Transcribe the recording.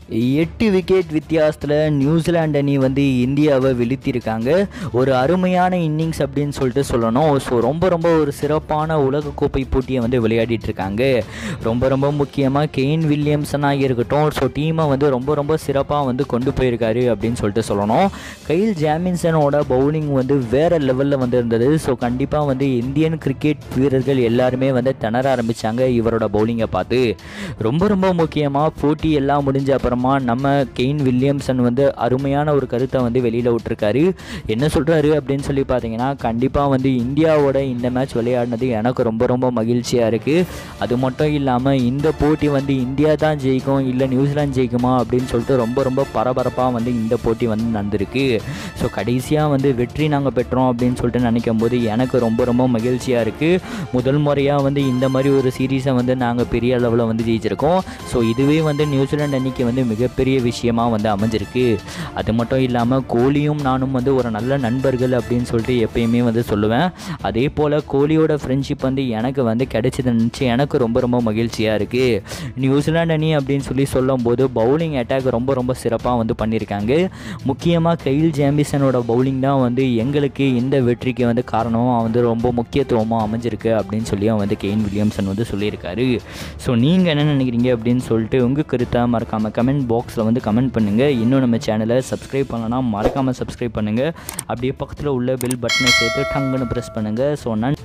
எட்டு விக்கெட் வித்தியாசத்தில் நியூசிலாந்து அணி வந்து இந்தியாவை வீழ்த்தியிருக்காங்க ஒரு அருமையான இன்னிங்ஸ் அப்படின்னு சொல்லிட்டு சொல்லணும் ஸோ ரொம்ப ரொம்ப ஒரு சிறப்பான உலகக்கோப்பை போட்டியை வந்து விளையாடிட்டு இருக்காங்க ரொம்ப ரொம்ப முக்கியமாக கெயின் வில்லியம்சனாக இருக்கட்டும் ஸோ டீமை வந்து ரொம்ப ரொம்ப சிறப்பாக வந்து கொண்டு போயிருக்காரு அப்படின்னு சொல்லிட்டு சொல்லணும் கைல் ஜாமின்சனோட பவுலிங் வந்து வேறு லெவலில் வந்து இருந்தது ஸோ கண்டிப்பாக வந்து இந்தியன் கிரிக்கெட் வீரர்கள் எல்லாருமே வந்து திணற ஆரம்பித்தாங்க இவரோட பவுலிங்கை பார்த்து ரொம்ப ரொம்ப முக்கியமாக போட்டி எல்லாம் முடிஞ்ச அப்புறமா நம்ம கெயின் வில்லியம்சன் வந்து அருமையான ஒரு கருத்தை வந்து வெளியில் விட்டுருக்காரு என்ன சொல்கிறாரு அப்படின்னு சொல்லி பார்த்தீங்கன்னா கண்டிப்பாக வந்து இந்தியாவோட இந்த மேட்ச் விளையாடினது எனக்கு ரொம்ப ரொம்ப மகிழ்ச்சியாக இருக்குது அது மட்டும் இல்லாமல் இந்த போட்டி வந்து இந்தியா தான் ஜெயிக்கும் இல்லை நியூசிலாந்து ஜெயிக்குமா அப்படின்னு சொல்லிட்டு ரொம்ப ரொம்ப பரபரப்பாக வந்து இந்த போட்டி வந்து நடந்திருக்கு ஸோ கடைசியாக வந்து வெற்றி நாங்கள் பெற்றோம் அப்படின்னு சொல்லிட்டு நினைக்கும் போது எனக்கு ரொம்ப ரொம்ப மகிழ்ச்சியாக இருக்குது முதல் முறையாக வந்து இந்த மாதிரி ஒரு சீரீஸை வந்து நாங்கள் பெரிய அளவில் வந்து ஜெயிச்சிருக்கோம் ஸோ இதுவே வந்து நியூசிலாந்து அன்னைக்கு வந்து மிகப்பெரிய விஷயமா வந்து அமைஞ்சிருக்கு அது மட்டும் இல்லாமல் கோலியும் நானும் வந்து ஒரு நல்ல நண்பர்கள் அப்படின்னு சொல்லிட்டு எப்பயுமே வந்து சொல்லுவேன் அதே போல் கோலியோட ஃப்ரெண்ட்ஷிப் வந்து எனக்கு வந்து கிடைச்சது நினச்சி எனக்கு ரொம்ப ரொம்ப மகிழ்ச்சியாக இருக்குது நியூசிலாந்து அணி அப்படின்னு சொல்லி சொல்லும்போது பவுலிங் அட்டாக் ரொம்ப ரொம்ப சிறப்பாக வந்து பண்ணியிருக்காங்க முக்கியமாக கைல் ஜாம்பிசனோட பவுலிங் தான் வந்து எங்களுக்கு இந்த வெற்றிக்கு வந்து காரணமாக வந்து ரொம்ப முக்கியத்துவமாக அமைஞ்சிருக்கு அப்படின்னு சொல்லி வந்து கெயின் வில்லியம்சன் வந்து சொல்லியிருக்காரு ஸோ நீங்கள் என்ன நினைக்கிறீங்க அப்படின்னு சொல்லிட்டு உங்கள் கருத்தை மறக்காமல் கமெண்ட் பாக்ஸில் வந்து கமெண்ட் பண்ணுங்கள் இன்னும் நம்ம சேனலை சப்ஸ்கிரைப் பண்ணலன்னா மறக்காமல் சப்ஸ்கிரைப் பண்ணுங்கள் அப்படியே பக்கத்தில் உள்ள பெல் பட்டனை சேர்த்து டங்குன்னு ப்ரெஸ் பண்ணுங்கள் ஸோ நன்